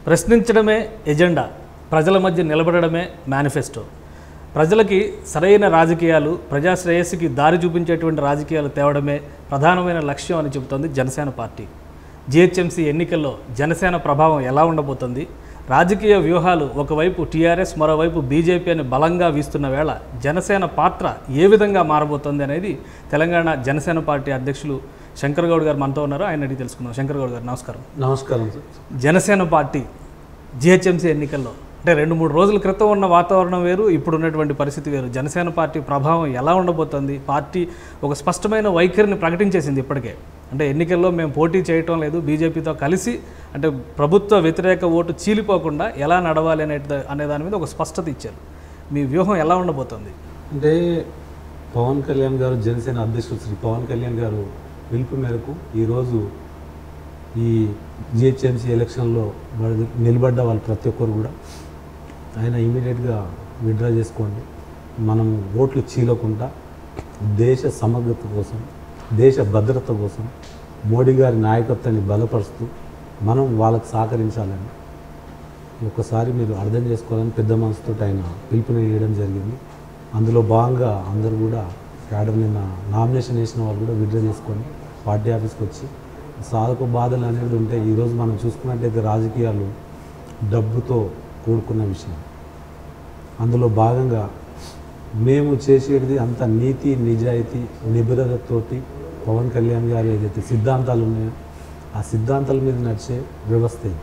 ప్రశ్నించడమే agenda ప్రజల మధ్య నిలబడడమే manifesto ప్రజలకి సరైన రాజకీయాలు ప్రజా శ్రేయస్సుకి దారి చూపించేటువంటి రాజకీయాలు తేవడమే ప్రధానమైన లక్ష్యం అని చెబుతోంది జనసేన పార్టీ జిహెచ్ఎంసీ ఎన్నికల్లో జనసేన ప్రభావం ఎలా ఉండబోతుంది రాజకీయ వ్యూహాలు ఒకవైపు టీఆర్ఎస్ మరోవైపు బీజేపీ అని బలంగా వీస్తున్న వేళ జనసేన పాత్ర ఏ విధంగా మారబోతోంది అనేది తెలంగాణ జనసేన పార్టీ అధ్యక్షులు శంకర్ గౌడ్ గారు మనతో ఉన్నారు ఆయన అడిగి తెలుసుకుందాం శంకర్ గౌడ్ గారు నమస్కారం నమస్కారం సార్ జనసేన పార్టీ జిహెచ్ఎంసీ ఎన్నికల్లో అంటే రెండు మూడు రోజుల క్రితం ఉన్న వాతావరణం వేరు ఇప్పుడు ఉన్నటువంటి పరిస్థితి వేరు జనసేన పార్టీ ప్రభావం ఎలా ఉండబోతోంది పార్టీ ఒక స్పష్టమైన వైఖరిని ప్రకటించేసింది ఇప్పటికే అంటే ఎన్నికల్లో మేము పోటీ చేయటం లేదు బీజేపీతో కలిసి అంటే ప్రభుత్వ వ్యతిరేక ఓటు చీలిపోకుండా ఎలా నడవాలి అనే అనే దాని మీద ఒక స్పష్టత ఇచ్చారు మీ వ్యూహం ఎలా ఉండబోతోంది అంటే పవన్ కళ్యాణ్ గారు జనసేన అధ్యక్షుడు శ్రీ పవన్ కళ్యాణ్ గారు పిలుపు మేరకు ఈరోజు ఈ జిహెచ్ఎంసీ ఎలక్షన్లో వాళ్ళు నిలబడ్డ వాళ్ళు ప్రతి ఒక్కరు కూడా ఆయన ఇమీడియట్గా విత్డ్రా చేసుకోండి మనం ఓట్లు చీలకుండా దేశ సమగ్రత కోసం దేశ భద్రత కోసం మోడీ గారి నాయకత్వాన్ని బలపరుస్తూ మనం వాళ్ళకి సహకరించాలని ఒకసారి మీరు అర్థం చేసుకోవాలని పెద్ద మనసుతో ఆయన పిలుపునియడం జరిగింది అందులో భాగంగా అందరూ కూడా క్యాడర్ నిన్న నామినేషన్ వేసిన వాళ్ళు కూడా విడ్డ్రా చేసుకొని పార్టీ ఆఫీస్కి వచ్చి సాధక బాధలు అనేది ఉంటే ఈరోజు మనం చూసుకున్నట్టయితే రాజకీయాలు డబ్బుతో కూడుకున్న విషయం అందులో భాగంగా మేము చేసేది అంత నీతి నిజాయితీ నిబద్ధతతోటి పవన్ కళ్యాణ్ గారు ఏదైతే సిద్ధాంతాలు ఉన్నాయో ఆ సిద్ధాంతాల మీద నడిచే వ్యవస్థ ఇది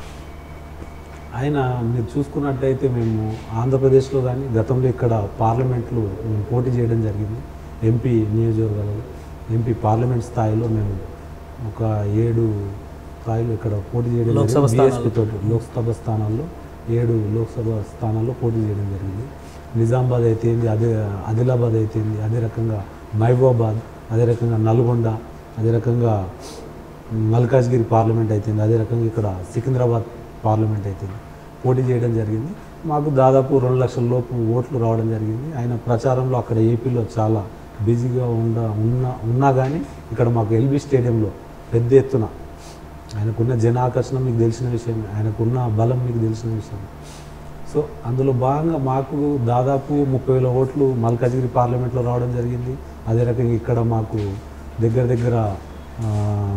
ఆయన మీరు చూసుకున్నట్టయితే మేము ఆంధ్రప్రదేశ్లో కానీ గతంలో ఇక్కడ పార్లమెంట్లు మేము పోటీ చేయడం జరిగింది ఎంపీ నియోజకవర్గాలలో ఎంపీ పార్లమెంట్ స్థాయిలో మేము ఒక ఏడు స్థాయిలో ఇక్కడ పోటీ చేయడం లోక్సభ జరిగింది. స్థానాలు. BSP తోటి లోక్సభ స్థానాల్లో ఏడు లోక్సభ స్థానాల్లో పోటీ చేయడం జరిగింది నిజామాబాద్ అయితేంది అదే ఆదిలాబాద్ అయితేంది అదే రకంగా మహబూబాబాద్ అదే రకంగా నల్గొండ అదే రకంగా మల్కాజ్గిరి పార్లమెంట్ అయితేంది అదే రకంగా ఇక్కడ సికింద్రాబాద్ పార్లమెంట్ అయితేంది పోటీ చేయడం జరిగింది మాకు దాదాపు రెండు లక్షల లోపు ఓట్లు రావడం జరిగింది ఆయన ప్రచారంలో అక్కడ ఏపీలో చాలా బిజీగా ఉండ ఉన్నా ఉన్నా కానీ ఇక్కడ మాకు ఎల్బీ స్టేడియంలో పెద్ద ఎత్తున ఆయనకున్న జన ఆకర్షణ మీకు తెలిసిన విషయం ఆయనకున్న బలం మీకు తెలిసిన విషయం సో అందులో భాగంగా మాకు దాదాపు ముప్పై వేల ఓట్లు మల్కాజ్గిరి పార్లమెంట్లో రావడం జరిగింది అదే రకంగా ఇక్కడ మాకు దగ్గర దగ్గర ఆ,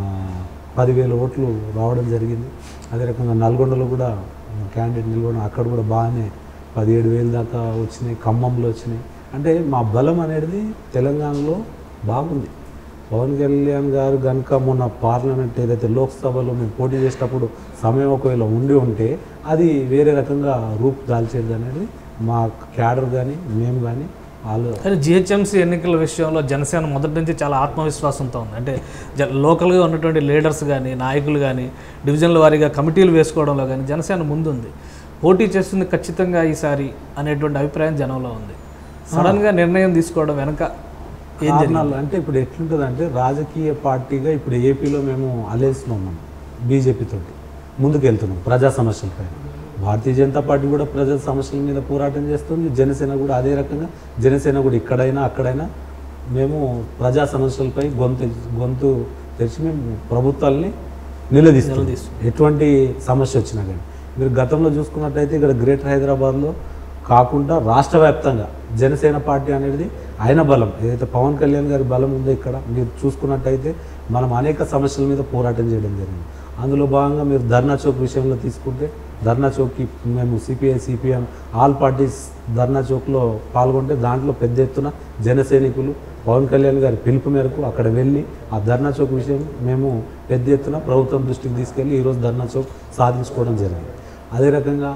పదివేల ఓట్లు రావడం జరిగింది అదే రకంగా నల్గొండలో కూడా క్యాండిడేట్ నిలవడం అక్కడ కూడా బాగానే పదిహేడు వేలు దాకా వచ్చినాయి ఖమ్మంలో వచ్చినాయి అంటే మా బలం అనేది తెలంగాణలో బాగుంది పవన్ కళ్యాణ్ గారు కనుక మొన్న పార్లమెంట్ ఏదైతే లోక్సభలో మేము పోటీ చేసేటప్పుడు సమయం ఒకవేళ ఉండి ఉంటే అది వేరే రకంగా రూపు దాల్చేది అనేది మా క్యాడర్ కానీ మేము కానీ వాళ్ళు కానీ జిహెచ్ఎంసీ ఎన్నికల విషయంలో జనసేన మొదటి నుంచి చాలా ఆత్మవిశ్వాసంతో ఉంది అంటే జ లోకల్గా ఉన్నటువంటి లీడర్స్ కానీ నాయకులు కానీ డివిజన్ల వారీగా కమిటీలు వేసుకోవడంలో కానీ జనసేన ముందుంది పోటీ చేస్తుంది ఖచ్చితంగా ఈసారి అనేటువంటి అభిప్రాయం జనంలో ఉంది సడన్గా నిర్ణయం తీసుకోవడం వెనక ఏం జరిగింది కారణాలు అంటే ఇప్పుడు ఎట్లుంటుంది అంటే రాజకీయ పార్టీగా ఇప్పుడు ఏపీలో మేము అలయన్స్లో ఉన్నాం బీజేపీ తోటి ముందుకు వెళ్తున్నాం ప్రజా సమస్యలపై భారతీయ జనతా పార్టీ కూడా ప్రజా సమస్యల మీద పోరాటం చేస్తుంది జనసేన కూడా అదే రకంగా జనసేన కూడా ఇక్కడైనా అక్కడైనా మేము ప్రజా సమస్యలపై గొంతు గొంతు తెరిచి మేము ప్రభుత్వాల్ని నిలదీస్తాం నిలదీస్తాం. ఎటువంటి సమస్య వచ్చినా కానీ మీరు గతంలో చూసుకున్నట్టయితే ఇక్కడ గ్రేటర్ హైదరాబాద్లో కాకుండా రాష్ట్ర వ్యాప్తంగా జనసేన పార్టీ అనేది ఆయన బలం ఏదైతే పవన్ కళ్యాణ్ గారి బలం ఉందో ఇక్కడ మీరు చూసుకున్నట్టయితే మనం అనేక సమస్యల మీద పోరాటం చేయడం జరిగింది అందులో భాగంగా మీరు ధర్నా చౌక్ విషయంలో తీసుకుంటే ధర్నా చౌక్కి మేము CPI CPM all parties Dharna చౌక్లో పాల్గొంటే దాంట్లో పెద్ద ఎత్తున జన సైనికులు పవన్ కళ్యాణ్ గారి పిలుపు మేరకు అక్కడ వెళ్ళి ఆ ధర్నా చౌక్ విషయం మేము పెద్ద ఎత్తున ప్రభుత్వం దృష్టికి తీసుకెళ్ళి ఈరోజు ధర్నా చౌక్ సాధించుకోవడం జరిగింది అదే రకంగా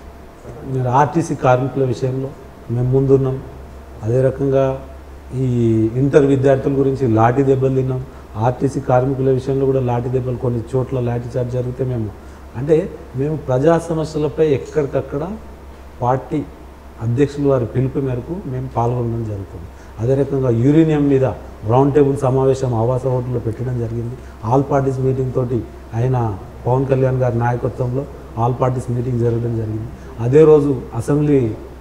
మీరు ఆర్టీసీ కార్మికుల విషయంలో మేము ముందున్నాం అదే రకంగా ఈ ఇంటర్ విద్యార్థుల గురించి లాఠీ దెబ్బలు తిన్నాం ఆర్టీసీ కార్మికుల విషయంలో కూడా లాఠీ దెబ్బలు కొన్ని చోట్ల లాఠీ చార్జ్ జరిగితే మేము అంటే మేము ప్రజా సమస్యలపై ఎక్కడికక్కడ పార్టీ అధ్యక్షులు వారి పిలుపు మేరకు మేము పాల్గొనడం జరుగుతుంది అదే రకంగా యూరేనియం మీద రౌండ్ టేబుల్ సమావేశం ఆవాస హోటల్లో పెట్టడం జరిగింది ఆల్ పార్టీస్ మీటింగ్ తోటి ఆయన పవన్ కళ్యాణ్ గారి నాయకత్వంలో ఆల్ పార్టీస్ మీటింగ్ జరగడం జరిగింది అదే రోజు అసెంబ్లీ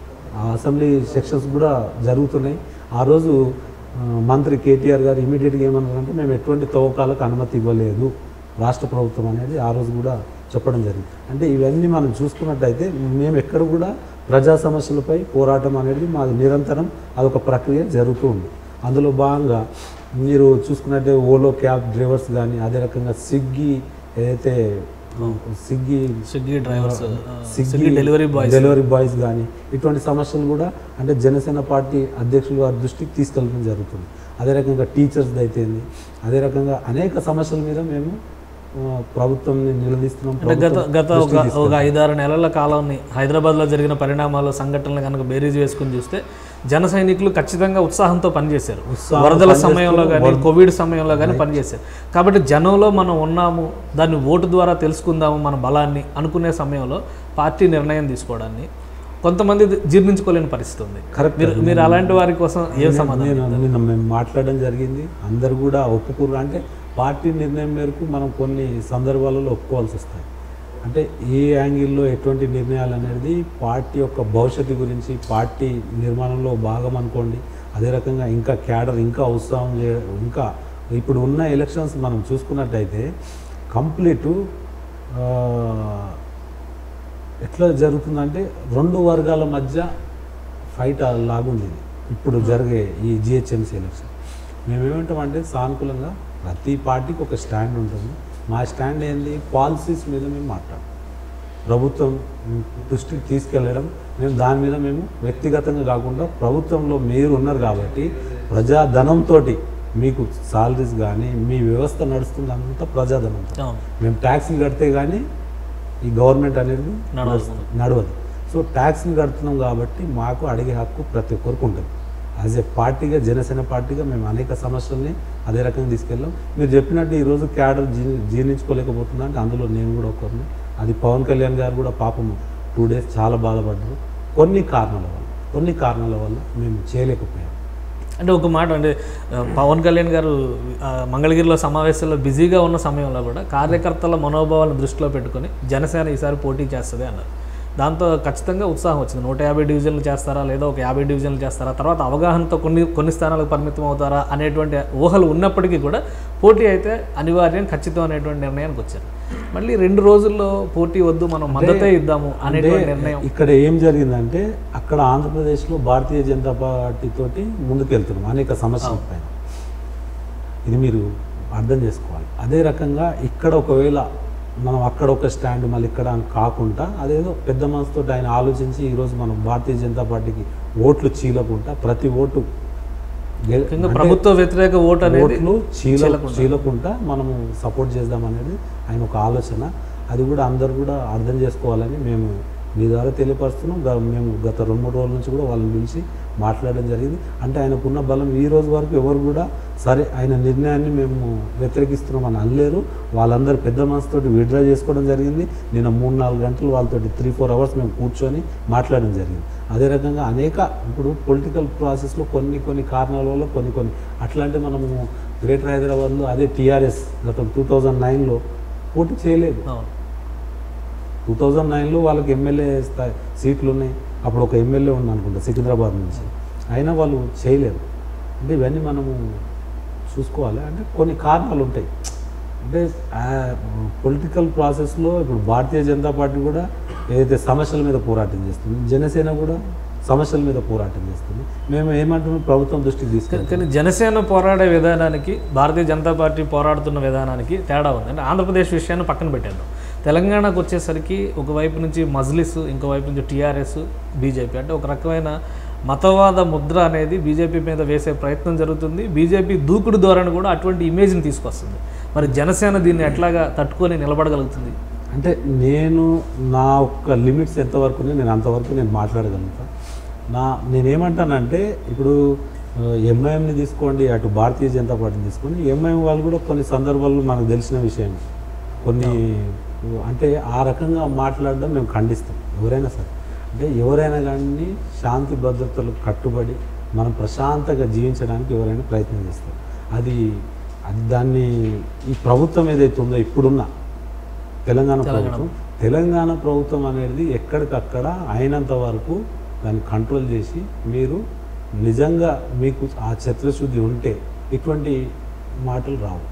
ఆ అసెంబ్లీ సెక్షన్స్ కూడా జరుగుతున్నాయి ఆ రోజు ఆ, మంత్రి కేటీఆర్ గారు ఇమీడియట్గా ఏమన్నారంటే మేము ఎటువంటి తవ్వకాలకు అనుమతి ఇవ్వలేదు రాష్ట్ర ప్రభుత్వం అనేది ఆ రోజు కూడా చెప్పడం జరిగింది అంటే ఇవన్నీ మనం చూసుకున్నట్టయితే మేము ఎక్కడ కూడా ప్రజా సమస్యలపై పోరాటం అనేది మాది నిరంతరం అదొక ప్రక్రియ జరుగుతూ ఉంది అందులో భాగంగా మీరు చూసుకున్నట్టే ఓలో క్యాబ్ డ్రైవర్స్ కానీ అదే రకంగా స్విగ్గీ ఏదైతే Swiggy Swiggy drivers Swiggy Swiggy delivery boys delivery boys కానీ ఇటువంటి సమస్యలు కూడా అంటే జనసేన పార్టీ అధ్యక్షులు వారి దృష్టికి తీసుకెళ్ళడం జరుగుతుంది అదే రకంగా టీచర్స్ అయితేంది అదే రకంగా అనేక సమస్యల మీద మేము ఆ, ప్రభుత్వంని నిలదీస్తున్నాం అంటే గత ప్రభుత్వం గత ఒక దృష్టికి ఒక ఐదారు నెలల కాలాన్ని హైదరాబాద్లో జరిగిన పరిణామాలు సంఘటనలు కనుక బేరీజ్ వేసుకుని చూస్తే జన సైనికులు ఖచ్చితంగా ఉత్సాహంతో పనిచేశారు ఉత్సాహం వరదల పనిచేస్తూ సమయంలో కానీ కోవిడ్ సమయంలో కానీ పనిచేశారు కాబట్టి జనంలో మనం ఉన్నాము దాన్ని ఓటు ద్వారా తెలుసుకుందాము మన బలాన్ని అనుకునే సమయంలో పార్టీ నిర్ణయం తీసుకోవడాన్ని కొంతమంది జీర్ణించుకోలేని పరిస్థితి ఉంది కరెక్ట్ మీరు మీరు అలాంటి వారి కోసం ఏం సమాధానం నేను నిన్న మేము మాట్లాడడం జరిగింది అందరు కూడా ఒప్పుకుర్రు అంటే పార్టీ నిర్ణయం మేరకు మనం కొన్ని సందర్భాలలో ఒప్పుకోవాల్సి వస్తాయి అంటే ఏ యాంగిల్లో ఎటువంటి నిర్ణయాలు అనేది పార్టీ యొక్క భవిష్యత్తు గురించి పార్టీ నిర్మాణంలో భాగం అనుకోండి అదే రకంగా ఇంకా క్యాడర్ ఇంకా ఉత్సాహం చే- ఇంకా ఇప్పుడు ఉన్న ఎలక్షన్స్ మనం చూసుకున్నట్టయితే కంప్లీట్ ఎట్లా జరుగుతుందంటే రెండు వర్గాల మధ్య ఫైట్ లాగుంది ఇది ఇప్పుడు జరిగే ఈ జిహెచ్ఎంసీ ఎలక్షన్ మేము ఏమంటామంటే సానుకూలంగా ప్రతి పార్టీకి ఒక స్టాండ్ ఉంటుంది మా స్టాండ్ ఏంది పాలసీస్ మీద మేము మాట్లాడతాం ప్రభుత్వం దృష్టికి తీసుకెళ్ళడం మేము దాని మీద మేము వ్యక్తిగతంగా కాకుండా ప్రభుత్వంలో మీరు ఉన్నారు కాబట్టి ప్రజాధనంతో మీకు సాలరీస్ కానీ మీ వ్యవస్థ నడుస్తుంది అంతా ప్రజాధనంతో అవును మేము ట్యాక్స్ని కడితే కానీ ఈ గవర్నమెంట్ అనేది నడవదు. నడవదు సో ట్యాక్స్ని కడుతున్నాం కాబట్టి మాకు అడిగే హక్కు ప్రతి ఒక్కరికి ఉంటుంది యాజ్ ఏ పార్టీగా జనసేన పార్టీగా మేము అనేక సమస్యల్ని అదే రకంగా తీసుకెళ్ళాం మీరు చెప్పినట్టు ఈరోజు క్యాడర్ జీ జీర్ణించుకోలేకపోతున్నా అంటే అందులో నేను కూడా ఒకరిని అది పవన్ కళ్యాణ్ గారు కూడా పాపం టూ డేస్ చాలా బాధపడ్డారు కొన్ని కారణాల వల్ల కొన్ని కారణాల వల్ల మేము చేయలేకపోయాం అంటే ఒక మాట అంటే ఆ, పవన్ కళ్యాణ్ గారు ఆ, మంగళగిరిలో సమావేశంలో బిజీగా ఉన్న సమయంలో కూడా కార్యకర్తల మనోభావాలను దృష్టిలో పెట్టుకొని జనసేన ఈసారి పోటీ చేస్తుంది అన్నారు దాంతో ఖచ్చితంగా ఉత్సాహం వచ్చింది నూట యాభై డివిజన్లు చేస్తారా లేదా ఒక యాభై డివిజన్లు చేస్తారా తర్వాత అవగాహనతో కొన్ని కొన్ని స్థానాలకు పరిమితం అవుతారా అనేటువంటి ఊహలు ఉన్నప్పటికీ కూడా పోటీ అయితే అనివార్యం ఖచ్చితం అనేటువంటి నిర్ణయానికి వచ్చారు మళ్ళీ రెండు రోజుల్లో పోటీ వద్దు మనం మద్దతే ఇద్దాము అనేటువంటి నిర్ణయం ఇక్కడ ఏం జరిగిందంటే అక్కడ ఆంధ్రప్రదేశ్లో భారతీయ జనతా పార్టీ తోటి ముందుకెళ్తున్నాం అనేక సమస్యల పైన ఇది మీరు అర్థం చేసుకోవాలి అదే రకంగా ఇక్కడ ఒకవేళ మనం అక్కడ ఒక స్టాండ్ మళ్ళీ ఇక్కడ అని కాకుండా అదేదో పెద్ద మనసుతో ఆయన ఆలోచించి ఈరోజు మనం భారతీయ జనతా పార్టీకి ఓట్లు చీలకుండా ప్రతి ఓటు గె- ముఖ్యంగా అంటే ప్రభుత్వ వ్యతిరేక ఓటు అనేది ఓట్లు చీల చీలకుండా మనము సపోర్ట్ చేద్దాం అనేది ఆయన ఒక ఆలోచన అది కూడా అందరు కూడా అర్థం చేసుకోవాలని మేము మీ ద్వారా తెలియపరుస్తున్నాం గ- మేము గత రెండు మూడు రోజుల నుంచి కూడా వాళ్ళని పిలిచి మాట్లాడడం జరిగింది అంటే ఆయనకున్న బలం ఈ రోజు వరకు ఎవరు కూడా సరే ఆయన నిర్ణయాన్ని మేము వ్యతిరేకిస్తున్నాం అని అనలేరు వాళ్ళందరూ పెద్ద మనసుతోటి విడ్రా చేసుకోవడం జరిగింది నిన్న మూడు నాలుగు గంటలు వాళ్ళతోటి త్రీ ఫోర్ అవర్స్ మేము కూర్చొని మాట్లాడడం జరిగింది అదే రకంగా అనేక ఇప్పుడు పొలిటికల్ ప్రాసెస్లో కొన్ని కొన్ని కారణాల వల్ల కొన్ని కొన్ని అట్లాంటి మనము గ్రేటర్ హైదరాబాద్లో అదే టీఆర్ఎస్ గత టూ థౌజండ్ నైన్లో పోటీ చేయలేదు అవును టూ థౌజండ్ నైన్లో వాళ్ళకి ఎమ్మెల్యే స్థాయి సీట్లు ఉన్నాయి అప్పుడు ఒక ఎమ్మెల్యే ఉంది అనుకుంటా సికింద్రాబాద్ నుంచి అయినా వాళ్ళు చేయలేరు అంటే ఇవన్నీ మనము చూసుకోవాలి అంటే కొన్ని కారణాలు ఉంటాయి అంటే పొలిటికల్ ప్రాసెస్లో ఇప్పుడు భారతీయ జనతా పార్టీ కూడా ఏదైతే సమస్యల మీద పోరాటం చేస్తుంది జనసేన కూడా సమస్యల మీద పోరాటం చేస్తుంది మేము ఏమంటున్నాం ప్రభుత్వం దృష్టికి తీసుకెళ్తాం కానీ జనసేన పోరాడే విధానానికి భారతీయ జనతా పార్టీ పోరాడుతున్న విధానానికి తేడా ఉంది అంటే ఆంధ్రప్రదేశ్ విషయాన్ని పక్కన పెట్టాను తెలంగాణకు వచ్చేసరికి ఒకవైపు నుంచి మజ్లిస్ ఇంకోవైపు నుంచి టీఆర్ఎస్ బీజేపీ అంటే ఒక రకమైన మతవాద ముద్ర అనేది బీజేపీ మీద వేసే ప్రయత్నం జరుగుతుంది బీజేపీ దూకుడు ధోరణి కూడా అటువంటి ఇమేజ్ని తీసుకొస్తుంది మరి జనసేన దీన్ని ఎట్లాగా తట్టుకొని నిలబడగలుగుతుంది అంటే నేను నా ఒక్క లిమిట్స్ ఎంతవరకు ఉన్నాయో నేను అంతవరకు నేను మాట్లాడగలుగుతా నా నేనేమంటానంటే ఇప్పుడు ఎంఐఎంని తీసుకోండి అటు భారతీయ జనతా పార్టీని తీసుకోండి ఎంఐఎం వాళ్ళు కూడా కొన్ని సందర్భాల్లో మనకు తెలిసిన విషయం కొన్ని అంటే ఆ రకంగా మాట్లాడడం మేము ఖండిస్తాం ఎవరైనా సరే అంటే ఎవరైనా కానీ శాంతి భద్రతలకు కట్టుబడి మనం ప్రశాంతంగా జీవించడానికి ఎవరైనా ప్రయత్నం చేస్తారు అది అది దాన్ని ఈ ప్రభుత్వం ఏదైతే ఉందో ఇప్పుడున్న తెలంగాణ ప్రభుత్వం తెలంగాణ ప్రభుత్వం అనేది ఎక్కడికక్కడ అయినంత వరకు దాన్ని కంట్రోల్ చేసి మీరు నిజంగా మీకు ఆ చిత్రశుద్ధి ఉంటే ఇటువంటి మాటలు రావు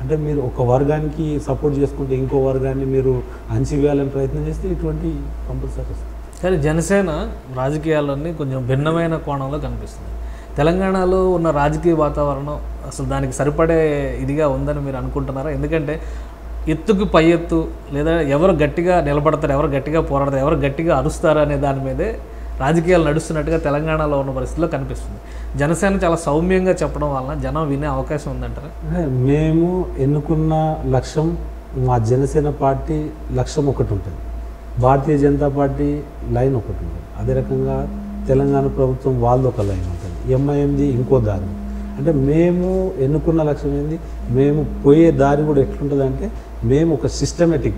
అంటే మీరు ఒక వర్గానికి సపోర్ట్ చేసుకుంటే ఇంకో వర్గాన్ని మీరు అణచివేయాలని ప్రయత్నం చేస్తే ఇటువంటి కంపల్సరీ వస్తుంది కానీ జనసేన రాజకీయాలన్నీ కొంచెం భిన్నమైన కోణంలో కనిపిస్తుంది తెలంగాణలో ఉన్న రాజకీయ వాతావరణం అసలు దానికి సరిపడే ఇదిగా ఉందని మీరు అనుకుంటున్నారా ఎందుకంటే ఎత్తుకు పై ఎత్తు లేదా ఎవరు గట్టిగా నిలబడతారు ఎవరు గట్టిగా పోరాడతారు ఎవరు గట్టిగా అరుస్తారు అనే దాని మీదే రాజకీయాలు నడుస్తున్నట్టుగా తెలంగాణలో ఉన్న పరిస్థితిలో కనిపిస్తుంది జనసేన చాలా సౌమ్యంగా చెప్పడం వలన జనం వినే అవకాశం ఉందంటారా అంటే మేము ఎన్నుకున్న లక్ష్యం మా జనసేన పార్టీ లక్ష్యం ఒకటి ఉంటుంది భారతీయ జనతా పార్టీ లైన్ ఒకటి ఉంటుంది అదే రకంగా తెలంగాణ ప్రభుత్వం వాళ్ళది ఒక లైన్ ఉంటుంది ఎంఐఎంది ఇంకో దారి అంటే మేము ఎన్నుకున్న లక్ష్యం ఏంది మేము పోయే దారి కూడా ఎట్లుంటుంది అంటే మేము ఒక సిస్టమేటిక్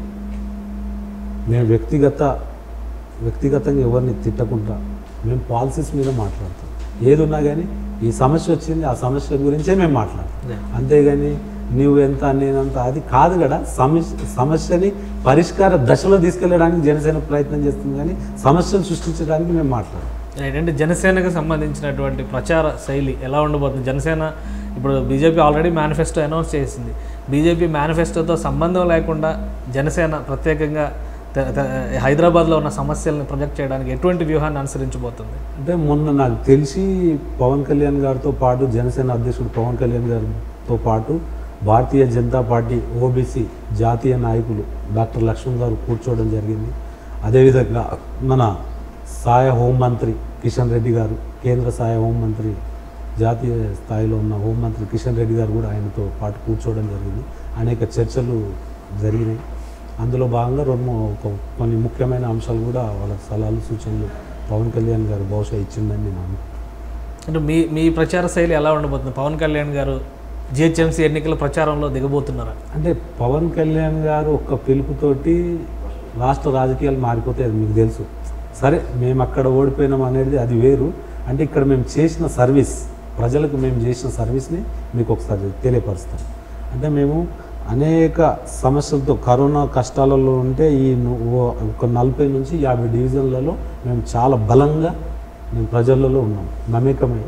మేము వ్యక్తిగత వ్యక్తిగతంగా ఎవరిని తిట్టకుండా మేము పాలసీస్ మీద మాట్లాడతాం ఏది ఉన్నా కానీ ఈ సమస్య వచ్చింది ఆ సమస్య గురించే మేము మాట్లాడతాం Yeah. అంతేగాని నువ్వు ఎంత నేనంత అది కాదు కదా సమస్య సమస్యని పరిష్కార దశలో తీసుకెళ్ళడానికి జనసేన ప్రయత్నం చేస్తుంది కానీ సమస్యను సృష్టించడానికి మేము మాట్లాడతాం రైట్ అంటే జనసేనకు సంబంధించినటువంటి ప్రచార శైలి ఎలా ఉండబోతుంది జనసేన ఇప్పుడు బీజేపీ ఆల్రెడీ మేనిఫెస్టో అనౌన్స్ చేసింది బీజేపీ మేనిఫెస్టోతో సంబంధం లేకుండా జనసేన ప్రత్యేకంగా తె- తె- హైదరాబాద్లో ఉన్న సమస్యలను ప్రొజెక్ట్ చేయడానికి ఎటువంటి వ్యూహాన్ని అనుసరించబోతుంది అంటే మొన్న నాకు తెలిసి పవన్ కళ్యాణ్ గారితో పాటు జనసేన అధ్యక్షుడు పవన్ కళ్యాణ్ గారితో పాటు భారతీయ జనతా పార్టీ ఓబీసీ జాతీయ నాయకులు డాక్టర్ లక్ష్మణ్ గారు కూర్చోవడం జరిగింది అదేవిధంగా మన సాయ హోంమంత్రి కిషన్ రెడ్డి గారు కేంద్ర సాయ హోంమంత్రి జాతీయ స్థాయిలో ఉన్న హోంమంత్రి కిషన్ రెడ్డి గారు కూడా ఆయనతో పాటు కూర్చోవడం జరిగింది అనేక చర్చలు జరిగినాయి అందులో భాగంగా రెండు మూ- ఒక కొన్ని ముఖ్యమైన అంశాలు కూడా వాళ్ళ సలహాలు సూచనలు పవన్ కళ్యాణ్ గారు బహుశా ఇచ్చిందని నేను అనుకుంటున్నాను అంటే మీ మీ ప్రచార శైలి ఎలా ఉండబోతుంది పవన్ కళ్యాణ్ గారు జిహెచ్ఎంసీ ఎన్నికల ప్రచారంలో దిగబోతున్నారా అంటే పవన్ కళ్యాణ్ గారు ఒక్క పిలుపుతోటి రాష్ట్ర రాజకీయాలు మారిపోతాయి అది మీకు తెలుసు సరే మేము అక్కడ ఓడిపోయినాం అనేది అది వేరు అంటే ఇక్కడ మేము చేసిన సర్వీస్ ప్రజలకు మేము చేసిన సర్వీస్ని మీకు ఒకసారి తెలియపరుస్తాం అంటే మేము అనేక సమస్యలతో కరోనా కష్టాలలో ఉంటే ఈ ను- ఓ- ఒక నలభై నుంచి యాభై డివిజన్లలో మేము చాలా బలంగా మేము ప్రజలలో ఉన్నాం మమేకమై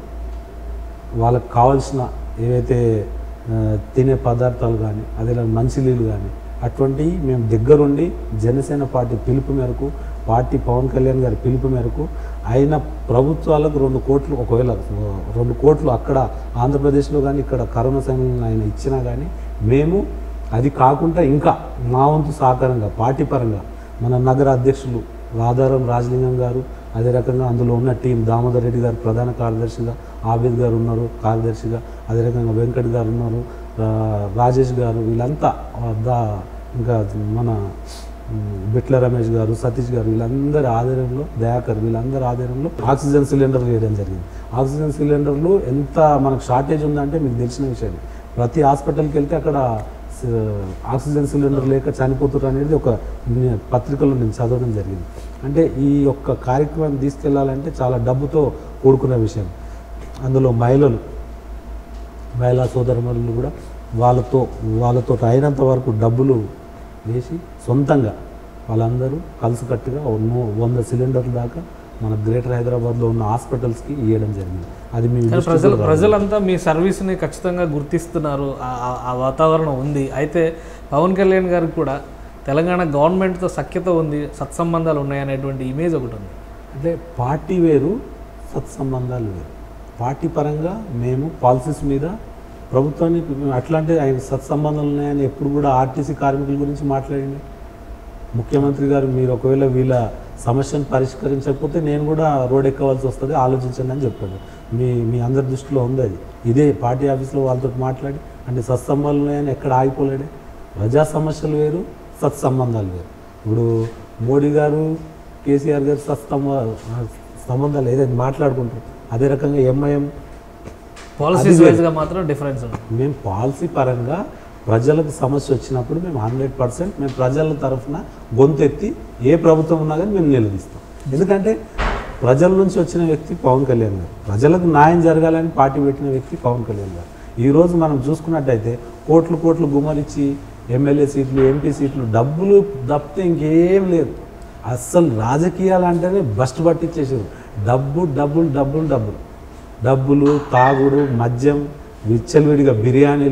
వాళ్ళకి కావాల్సిన ఏవైతే ఆ, తినే పదార్థాలు కానీ అదే మంచినీళ్ళు కానీ అటువంటివి మేము దగ్గరుండి జనసేన పార్టీ పిలుపు మేరకు పార్టీ పవన్ కళ్యాణ్ గారి పిలుపు మేరకు ఆయన ప్రభుత్వాలకు రెండు కోట్లు ఒకవేళ ఆ, రెండు కోట్లు అక్కడ ఆంధ్రప్రదేశ్లో కానీ ఇక్కడ కరోనా సమయంలో ఆయన ఇచ్చినా కానీ మేము అది కాకుండా ఇంకా మా వంతు సహకారంగా పార్టీ పరంగా మన నగర అధ్యక్షులు రాధారం రాజలింగం గారు అదే రకంగా అందులో ఉన్న టీం దామోదర్ రెడ్డి గారు ప్రధాన కార్యదర్శిగా ఆబిద్ గారు ఉన్నారు కార్యదర్శిగా అదే రకంగా వెంకట్ గారు ఉన్నారు రా- రాజేష్ గారు వీళ్ళంతా ఆ, దా ఇంకా మన ఉమ్, బిట్ల రమేష్ గారు సతీష్ గారు వీళ్ళందరి ఆధ్వర్యంలో దయాకర్ వీళ్ళందరి ఆధ్వర్యంలో ఆక్సిజన్ సిలిండర్లు వేయడం జరిగింది ఆక్సిజన్ సిలిండర్లు ఎంత మనకు షార్టేజ్ ఉందంటే మీకు తెలిసిన విషయం ప్రతి హాస్పిటల్కి వెళ్తే అక్కడ స- ఆక్సిజన్ సిలిండర్ లేక చనిపోతున్నారు అనేది ఒక ని- పత్రికలో నేను చదవడం జరిగింది అంటే ఈ యొక్క కార్యక్రమం తీసుకెళ్లాలంటే చాలా డబ్బుతో కూడుకున్న విషయం అందులో మహిళలు మహిళా సోదరులు కూడా వాళ్ళతో వాళ్ళతో అయినంత వరకు డబ్బులు వేసి సొంతంగా వాళ్ళందరూ కలిసికట్టుగా ఓ నూ- వంద సిలిండర్ల దాకా మన గ్రేటర్ హైదరాబాద్లో ఉన్న హాస్పిటల్స్కి ఇవ్వడం జరిగింది అది మీ కానీ దృష్టికి ప్రజలు రావాలి. ప్రజలంతా మీ సర్వీస్ని ఖచ్చితంగా గుర్తిస్తున్నారు ఆ- ఆ- ఆ వాతావరణం ఉంది అయితే పవన్ కళ్యాణ్ గారికి కూడా తెలంగాణ గవర్నమెంట్తో సఖ్యత ఉంది సత్సంబంధాలు ఉన్నాయనేటువంటి ఇమేజ్ ఒకటి ఉంది అంటే పార్టీ వేరు సత్సంబంధాలు వేరు పార్టీ పరంగా మేము పాలసీస్ మీద ప్రభుత్వాన్ని మేము అట్లా అంటే ఆయన సత్సంబంధాలు ఉన్నాయని ఎప్పుడు కూడా ఆర్టీసీ కార్మికుల గురించి మాట్లాడింది ముఖ్యమంత్రి గారు మీరు ఒకవేళ వీళ్ళ సమస్యను పరిష్కరించకపోతే నేను కూడా రోడ్ ఎక్కవలసి వస్తుంది ఆలోచించండి అని చెప్పాడు మీ మీ అందరి దృష్టిలో ఉంది అది ఇదే పార్టీ ఆఫీస్లో వాళ్ళతో మాట్లాడి అంటే సత్సంబంధాలు ఉన్నాయని ఎక్కడ ఆగిపోలేడే ప్రజా సమస్యలు వేరు సత్సంబంధాలు వేరు ఇప్పుడు మోడీ గారు కేసీఆర్ గారు సత్సంబ సంబంధాలు ఏదైతే మాట్లాడుకుంటారు అదే రకంగా ఎంఐఎం పాలసీస్ అది వేరు. వైజ్గా మాత్రం డిఫరెన్స్ ఉంది మేము పాలసీ పరంగా ప్రజలకు సమస్య వచ్చినప్పుడు మేము హండ్రెడ్ పర్సెంట్ మేము ప్రజల తరఫున గొంతెత్తి ఏ ప్రభుత్వం ఉన్నా కానీ మేము నిలదీస్తాం ఎందుకంటే ప్రజల నుంచి వచ్చిన వ్యక్తి పవన్ కళ్యాణ్ గారు ప్రజలకు న్యాయం జరగాలని పార్టీ పెట్టిన వ్యక్తి పవన్ కళ్యాణ్ గారు ఈరోజు మనం చూసుకున్నట్టయితే కోట్లు కోట్లు గుమ్మరిచ్చి ఎమ్మెల్యే సీట్లు ఎంపీ సీట్లు డబ్బులు తప్పితే ఇంకేం లేదు అస్సలు రాజకీయాలు అంటేనే బస్ట్ పట్టించేసారు డబ్బు డబ్బులు డబ్బులు డబ్బులు డబ్బులు తాగుడు మద్యం విచ్చలవిడిగా బిర్యానీలు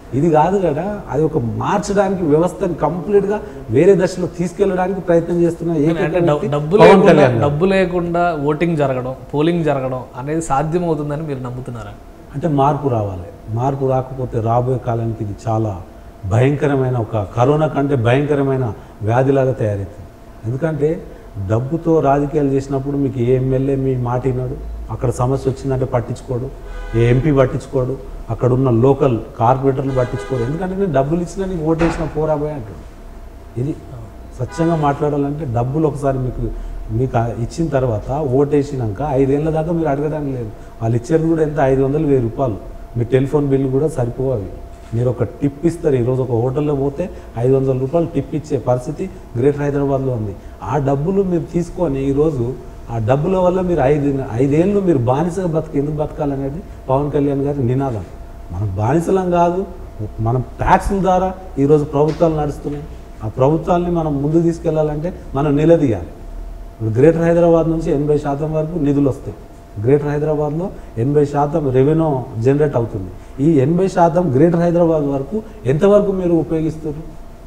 ఇది కాదు కదా అది ఒక మార్చడానికి వ్యవస్థను కంప్లీట్గా వేరే దశలో తీసుకెళ్ళడానికి ప్రయత్నం చేస్తున్న ఏకైక అంటే డబ్- వ్యక్తి డబ్బు పవన్ లేకుండా కళ్యాణ్ గారు. డబ్బు లేకుండా ఓటింగ్ జరగడం పోలింగ్ జరగడం అనేది సాధ్యమవుతుందని మీరు నమ్ముతున్నారా అంటే మార్పు రావాలి మార్పు రాకపోతే రాబోయే కాలానికి ఇది చాలా భయంకరమైన ఒక కరోనా కంటే భయంకరమైన వ్యాధిలాగా తయారవుతుంది ఎందుకంటే డబ్బుతో రాజకీయాలు చేసినప్పుడు మీకు ఏ ఎమ్మెల్యే మీ మాట విన్నాడు అక్కడ సమస్య వచ్చిందంటే పట్టించుకోడు ఏ ఎంపీ పట్టించుకోడు అక్కడ ఉన్న లోకల్ కార్పొరేటర్లు పట్టించుకోడు ఎందుకంటే నేను డబ్బులు ఇచ్చినా నీకు ఓటేసిన పోరాబోయే అంటాడు ఇది స్వచ్ఛంగా మాట్లాడాలంటే డబ్బులు ఒకసారి మీకు మీకు ఆ ఇచ్చిన తర్వాత ఓటేసినాక ఐదేళ్ల దాకా మీరు అడగడానికి లేదు వాళ్ళు ఇచ్చేది కూడా ఎంత ఐదు వందలు వెయ్యి రూపాయలు మీ టెలిఫోన్ బిల్లు కూడా సరిపోవు అవి మీరు ఒక టిప్ ఇస్తారు ఈరోజు ఒక హోటల్లో పోతే ఐదు వందల రూపాయలు టిప్ ఇచ్చే పరిస్థితి గ్రేటర్ హైదరాబాద్లో ఉంది ఆ డబ్బులు మీరు తీసుకొని ఈరోజు ఆ డబ్బుల వల్ల మీరు ఐదు ఐదేళ్ళు మీరు బానిసగా బతికి ఎందుకు బతకాలనేది పవన్ కళ్యాణ్ గారి నినాదం మనం బానిసలం కాదు మనం ట్యాక్సుల ద్వారా ఈరోజు ప్రభుత్వాలు నడుస్తున్నాయి ఆ ప్రభుత్వాల్ని మనం ముందు తీసుకెళ్లాలంటే మనం నిలదీయాలి ఇప్పుడు గ్రేటర్ హైదరాబాద్ నుంచి ఎనభై శాతం వరకు నిధులు వస్తాయి గ్రేటర్ హైదరాబాద్లో ఎనభై శాతం రెవెన్యూ జనరేట్ అవుతుంది ఈ ఎనభై శాతం గ్రేటర్ హైదరాబాద్ వరకు ఎంతవరకు మీరు ఉపయోగిస్తారు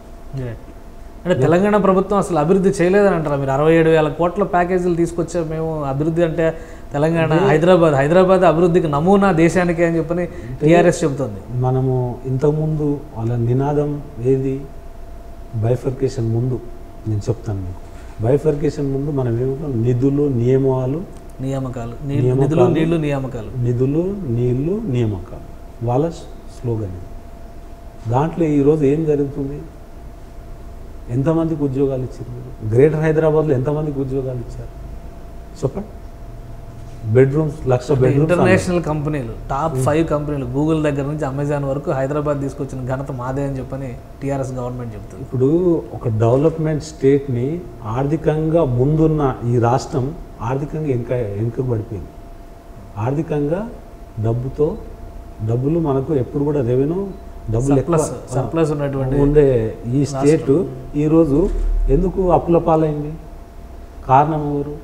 అంటే తెలంగాణ ప్రభుత్వం అసలు అభివృద్ధి చేయలేదని అంటారా మీరు అరవై ఏడు వేల కోట్ల ప్యాకేజీలు తీసుకొచ్చా మేము అభివృద్ధి అంటే తెలంగాణ హైదరాబాద్ హైదరాబాద్ అభివృద్ధికి నమూనా దేశానికి అని చెప్పని టీఆర్ఎస్ చెబుతుంది మనము ఇంతకుముందు వాళ్ళ నినాదం ఏది బైఫర్కేషన్ ముందు నేను చెప్తాను మీకు బైఫర్కేషన్ ముందు మనం ఏమంటాం నిధులు నియమాలు నియామకాలు నీ- నియామకాలు. నిధులు నీళ్లు నియామకాలు నిధులు నీళ్లు నియామకాలు వాళ్ళ స్లోగన్ ఇది దాంట్లో ఈరోజు ఏం జరుగుతుంది ఎంతమందికి ఉద్యోగాలు ఇచ్చారు మీరు గ్రేటర్ హైదరాబాద్లో ఎంతమందికి ఉద్యోగాలు ఇచ్చారు చెప్పండి బెడ్రూమ్స్ లక్ష బెడ్రూమ్స్ ఇంటర్నేషనల్ కంపెనీలు టాప్ ఫైవ్ కంపెనీలు గూగుల్ దగ్గర నుంచి అమెజాన్ వరకు హైదరాబాద్ తీసుకొచ్చిన ఘనత మాదే అని చెప్పని టీఆర్ఎస్ గవర్నమెంట్ చెబుతుంది ఇప్పుడు ఒక డెవలప్మెంట్ స్టేట్ని ఆర్థికంగా ముందున్న ఈ రాష్ట్రం ఆర్థికంగా ఇంకా వెనుకబడిపోయింది ఆర్థికంగా డబ్బుతో డబ్బులు మనకు ఎప్పుడు కూడా రెవెన్యూ డబ్బులు ఎక్కువ సర్ప్లస్ సర్ప్లస్ ఉన్నటువంటి ఉండే ఈ స్టేట్ ఈరోజు ఎందుకు అప్పుల పాలైంది కారణం ఎవరు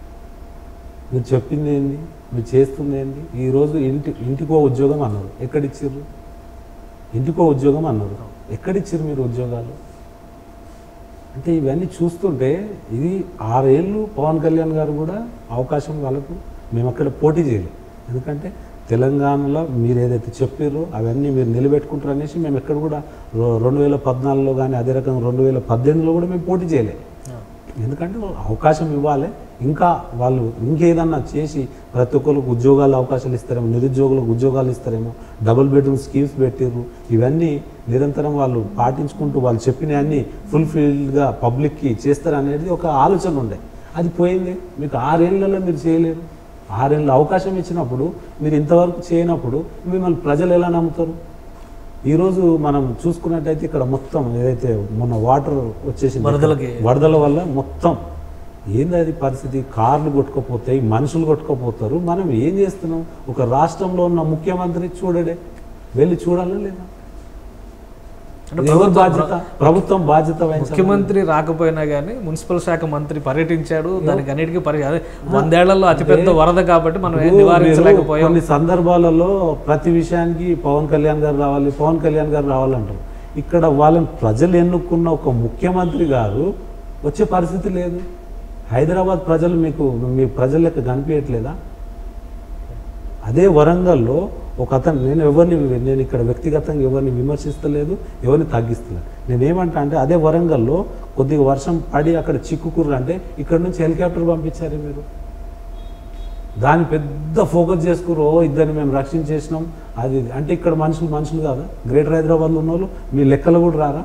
మీరు చెప్పింది ఏంది మీరు చేస్తుంది ఏంది ఈరోజు ఇంటి ఇంటికో ఉద్యోగం అన్నారు ఎక్కడిచ్చిర్రు ఇంటికో ఉద్యోగం అన్నారు ఎక్కడిచ్చిర్రు మీరు ఉద్యోగాలు అంటే ఇవన్నీ చూస్తుంటే ఇది ఆరేళ్ళు పవన్ కళ్యాణ్ గారు కూడా అవకాశం వాళ్ళకు మేము అక్కడ పోటీ చేయలేదు ఎందుకంటే తెలంగాణలో మీరు ఏదైతే చెప్పారో అవన్నీ మీరు నిలబెట్టుకుంటారు అనేసి మేము ఎక్కడ కూడా రో- రెండు వేల పద్నాలుగులో కానీ అదే రకంగా రెండు వేల పద్దెనిమిదిలో కూడా మేము పోటీ చేయలేదు ఎందుకంటే అవకాశం ఇవ్వాలి ఇంకా వాళ్ళు ఇంకేదన్నా చేసి ప్రతి ఒక్కరికి ఉద్యోగాలు అవకాశాలు ఇస్తారేమో నిరుద్యోగులకు ఉద్యోగాలు ఇస్తారేమో డబుల్ బెడ్రూమ్ స్కీమ్స్ పెట్టిర్రు ఇవన్నీ నిరంతరం వాళ్ళు పాటించుకుంటూ వాళ్ళు చెప్పినవన్నీ ఫుల్ఫిల్డ్గా పబ్లిక్కి చేస్తారనేది ఒక ఆలోచన ఉండే అది పోయింది మీకు ఆరేళ్లలో మీరు చేయలేరు ఆరేళ్ళు అవకాశం ఇచ్చినప్పుడు మీరు ఇంతవరకు చేయనప్పుడు మిమ్మల్ని ప్రజలు ఎలా నమ్ముతారు ఈరోజు మనం చూసుకున్నట్టయితే ఇక్కడ మొత్తం ఏదైతే మొన్న వాటర్ వచ్చేసింది వరదలకి. వరదల వల్ల మొత్తం ఏంది అది పరిస్థితి కార్లు కొట్టుకుపోతాయి మనుషులు కొట్టుకుపోతారు మనం ఏం చేస్తున్నాం ఒక రాష్ట్రంలో ఉన్న ముఖ్యమంత్రి చూడడే వెళ్ళి చూడాలా లేదా అంటే ఇది ఎవరి బాధ్యత ప్రభుత్వం బాధ్యత వహించాలి ముఖ్యమంత్రి రాకపోయినా కానీ మున్సిపల్ శాఖ మంత్రి పర్యటించాడు దానికి అన్నిటికీ పరి అదే వందేళ్లలో అతిపెద్ద వరద కాబట్టి మనం ఏం ఇప్పుడు మీరు నివారించలేకపోయాం కొన్ని సందర్భాలలో ప్రతి విషయానికి పవన్ కళ్యాణ్ గారు రావాలి పవన్ కళ్యాణ్ గారు రావాలంటారు ఇక్కడ వాళ్ళని ప్రజలు ఎన్నుకున్న ఒక ముఖ్యమంత్రి గారు వచ్చే పరిస్థితి లేదు హైదరాబాద్ ప్రజలు మీకు మీ ప్రజల లెక్క కనిపించట్లేదా అదే వరంగల్లో ఒక అతను నేను ఎవరిని నేను ఇక్కడ వ్యక్తిగతంగా ఎవరిని విమర్శిస్తలేదు ఎవరిని తగ్గిస్తలేదు నేను ఏమంటా అంటే అదే వరంగల్లో కొద్దిగా వర్షం పడి అక్కడ చిక్కుకుర్రు అంటే ఇక్కడ నుంచి హెలికాప్టర్ పంపించారు మీరు దాన్ని పెద్ద ఫోకస్ చేసుకురు ఓ ఇద్దరిని మేము రక్షించేసినాం అది ఇది. అంటే ఇక్కడ మనుషులు మనుషులు కాదా గ్రేటర్ హైదరాబాద్లో ఉన్న వాళ్ళు మీ లెక్కలు కూడా రారా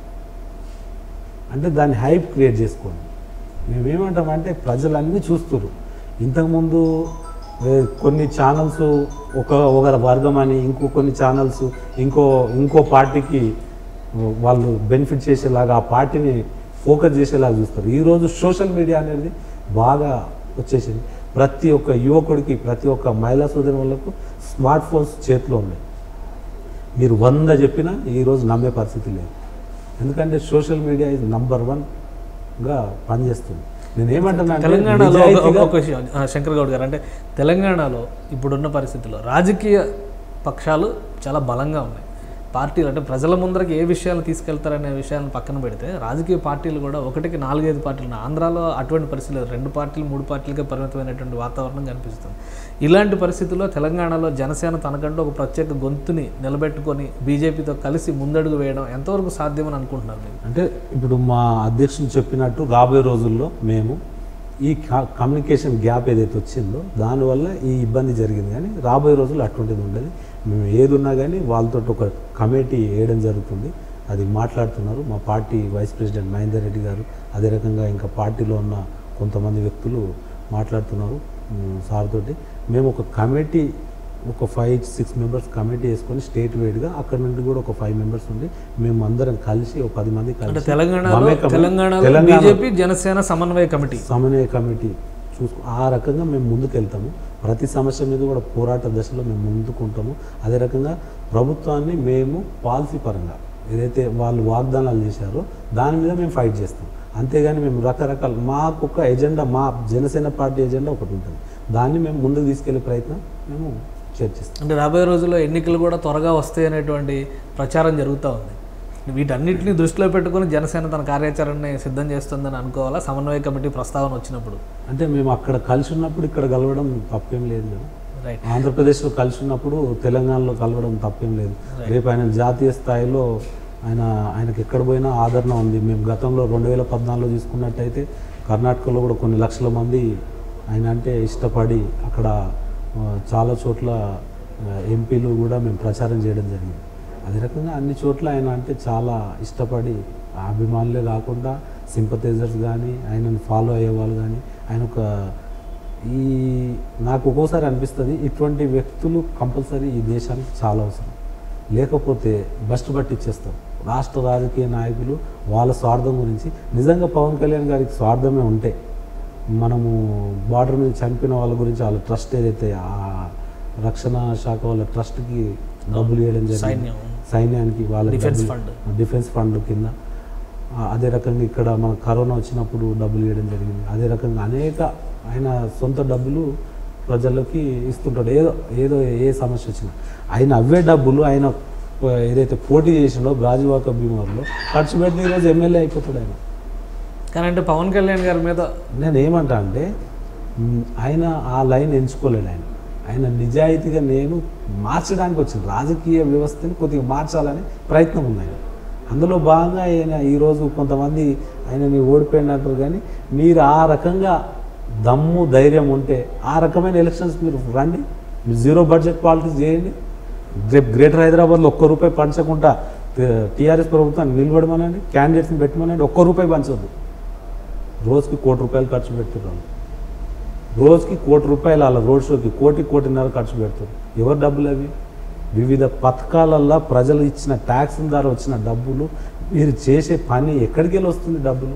అంటే దాన్ని హైప్ క్రియేట్ చేసుకోండి మేమేమంటామంటే ప్రజలు అన్నీ చూస్తున్నారు ఇంతకుముందు ఏ, కొన్ని ఛానల్స్ ఒక ఒక వర్గం అని ఇంకో కొన్ని ఛానల్స్ ఇంకో ఇంకో పార్టీకి వాళ్ళు బెనిఫిట్ చేసేలాగా ఆ పార్టీని ఫోకస్ చేసేలాగా చూస్తారు ఈరోజు సోషల్ మీడియా అనేది బాగా వచ్చేసింది ప్రతి ఒక్క యువకుడికి ప్రతి ఒక్క మహిళా సోదరి వాళ్ళకు స్మార్ట్ ఫోన్స్ చేతిలో ఉన్నాయి మీరు వంద చెప్పినా ఈరోజు నమ్మే పరిస్థితి లేదు ఎందుకంటే సోషల్ మీడియా ఇది నంబర్ వన్గా పనిచేస్తుంది నేను ఏమంటున్నా అంటే తెలంగాణలో ఒక- నిజాయితీగా- ఒక విషయం ఆ, శంకర్ గౌడ్ గారు అంటే తెలంగాణలో ఇప్పుడున్న పరిస్థితుల్లో రాజకీయ పక్షాలు చాలా బలంగా ఉన్నాయి పార్టీలు అంటే ప్రజల ముందరకి ఏ విషయాలు తీసుకెళ్తారనే విషయాలను పక్కన పెడితే రాజకీయ పార్టీలు కూడా ఒకటికి నాలుగైదు పార్టీలు ఉన్నాయి. ఆంధ్రాలో అటువంటి పరిస్థితి లేదు రెండు పార్టీలు మూడు పార్టీలకే పరిమితమైనటువంటి వాతావరణం కనిపిస్తుంది ఇలాంటి పరిస్థితుల్లో తెలంగాణలో జనసేన తనకంటూ ఒక ప్రత్యేక గొంతుని నిలబెట్టుకొని బీజేపీతో కలిసి ముందడుగు వేయడం ఎంతవరకు సాధ్యమని అనుకుంటున్నారు మీరు అంటే ఇప్పుడు మా అధ్యక్షులు చెప్పినట్టు రాబోయే రోజుల్లో మేము ఈ క- కమ్యూనికేషన్ గ్యాప్ ఏదైతే వచ్చిందో దానివల్ల ఈ ఇబ్బంది జరిగింది కానీ రాబోయే రోజుల్లో అటువంటిది ఉండదు మేము ఏది ఉన్నా కానీ వాళ్ళతో ఒక కమిటీ వేయడం జరుగుతుంది అది మాట్లాడుతున్నారు మా party vice president Mahender Reddy గారు అదే రకంగా ఇంకా పార్టీలో ఉన్న కొంతమంది వ్యక్తులు మాట్లాడుతున్నారు ఉమ్, సార్ తోటి మేము ఒక కమిటీ ఒక ఫైవ్ సిక్స్ మెంబర్స్ కమిటీ వేసుకొని స్టేట్ వైడ్గా అక్కడ నుండి కూడా ఒక ఫైవ్ మెంబర్స్ ఉండి మేము అందరం కలిసి ఒక పది మంది అంటే కలిసి తెలంగాణలో మమేకమై- తెలంగాణలో తెలంగాణ బీజేపీ జనసేన సమన్వయ కమిటీ సమన్వయ కమిటీ చూసుకో ఆ రకంగా మేము ముందుకు వెళ్తాము ప్రతి సమస్య మీద కూడా పోరాట దశలో మేము ముందుకుంటాము అదే రకంగా ప్రభుత్వాన్ని మేము పాలసీ పరంగా ఏదైతే వాళ్ళు వాగ్దానాలు చేశారో దాని మీద మేము ఫైట్ చేస్తాం అంతేగాని మేము రకరకాల మాకు ఒక ఎజెండా మా జనసేన పార్టీ ఎజెండా ఒకటి ఉంటుంది దాన్ని మేము ముందుకు తీసుకెళ్లే ప్రయత్నం మేము చర్చిస్తాం అంటే రాబోయే రోజుల్లో ఎన్నికలు కూడా త్వరగా వస్తాయి అనేటువంటి ప్రచారం జరుగుతూ ఉంది వీటన్నిటిని దృష్టిలో పెట్టుకొని జనసేన తన కార్యాచరణని సిద్ధం చేస్తుందని అనుకోవాలా సమన్వయ కమిటీ ప్రస్తావన వచ్చినప్పుడు అంటే మేము అక్కడ కలిసి ఉన్నప్పుడు ఇక్కడ కలవడం తప్పేం లేదు కదా రైట్ ఆంధ్రప్రదేశ్లో కలిసి ఉన్నప్పుడు తెలంగాణలో కలవడం తప్పేం లేదు రేపు ఆయన జాతీయ స్థాయిలో ఆయన ఆయనకి ఎక్కడ పోయినా ఆదరణ ఉంది మేము గతంలో రెండు వేల పద్నాలుగులో తీసుకున్నట్టయితే కర్ణాటకలో కూడా కొన్ని లక్షల మంది ఆయన అంటే ఇష్టపడి అక్కడ ఆ, చాలా చోట్ల ఆ, ఎంపీలు కూడా మేము ప్రచారం చేయడం జరిగింది అదే రకంగా అన్ని చోట్ల ఆయన అంటే చాలా ఇష్టపడి ఆ అభిమానులే కాకుండా సింపథైజర్స్ కానీ ఆయనను ఫాలో అయ్యే వాళ్ళు కానీ ఆయన ఒక ఈ నాకు ఒక్కోసారి అనిపిస్తుంది ఇటువంటి వ్యక్తులు కంపల్సరీ ఈ దేశానికి చాలా అవసరం లేకపోతే బస్ట్ పట్టిచ్చేస్తాం రాష్ట్ర రాజకీయ నాయకులు వాళ్ళ స్వార్థం గురించి నిజంగా పవన్ కళ్యాణ్ గారికి స్వార్థమే ఉంటే మనము బార్డర్ మీద చనిపోయిన వాళ్ళ గురించి వాళ్ళ ట్రస్ట్ ఏదైతే ఆ రక్షణ శాఖ వాళ్ళ ట్రస్ట్కి డబ్బులు ఇవ్వడం జరిగింది సైన్యం సైన్యానికి వాళ్ళ డిఫెన్స్ డబ్బులు- ఫండ్ డిఫెన్స్ ఫండ్ కింద ఆ, అదే రకంగా ఇక్కడ మన కరోనా వచ్చినప్పుడు డబ్బులు ఇవ్వడం జరిగింది అదే రకంగా అనేక ఆయన సొంత డబ్బులు ప్రజలకి ఇస్తుంటాడు ఏదో ఏదో ఏ సమస్య వచ్చినా ఆయన అవే డబ్బులు ఆయన ప- ఏదైతే పోటీ చేసిండో గాజువాక భీమవరంలో ఖర్చు పెడితే ఈరోజు ఎమ్మెల్యే అయిపోతాడు ఆయన కానీ అంటే పవన్ కళ్యాణ్ గారి మీద నేను ఏమంటా అంటే మ్, ఆయన ఆ లైన్ ఎంచుకోలేడు ఆయన ఆయన నిజాయితీగా నేను మార్చడానికి వచ్చింది రాజకీయ వ్యవస్థని కొద్దిగా మార్చాలని ప్రయత్నం ఉంది ఆయన అందులో భాగంగా ఆయన ఈరోజు కొంతమంది ఆయనని ఓడిపోయినట్టు కానీ మీరు ఆ రకంగా దమ్ము ధైర్యం ఉంటే ఆ రకమైన ఎలక్షన్స్ మీరు రండి మీరు జీరో బడ్జెట్ పాలిటిక్స్ చేయండి రేపు గ్రేటర్ హైదరాబాద్లో ఒక్క రూపాయి పంచకుండా టీఆర్ఎస్ ప్రభుత్వాన్ని నిలబడమనండి క్యాండిడేట్స్ని పెట్టమనండి ఒక్క రూపాయి పంచొద్దు రోజుకి కోటి రూపాయలు ఖర్చు పెడుతున్నారు రోజుకి కోటి రూపాయలు అలా రోడ్ షోకి కోటి కోటిన్నర ఖర్చు పెడుతున్నారు ఎవరు డబ్బులు అవి వివిధ పథకాలల్లో ప్రజలు ఇచ్చిన ట్యాక్స్ ద్వారా వచ్చిన డబ్బులు మీరు చేసే పని ఎక్కడికి వెళ్ళి వస్తుంది డబ్బులు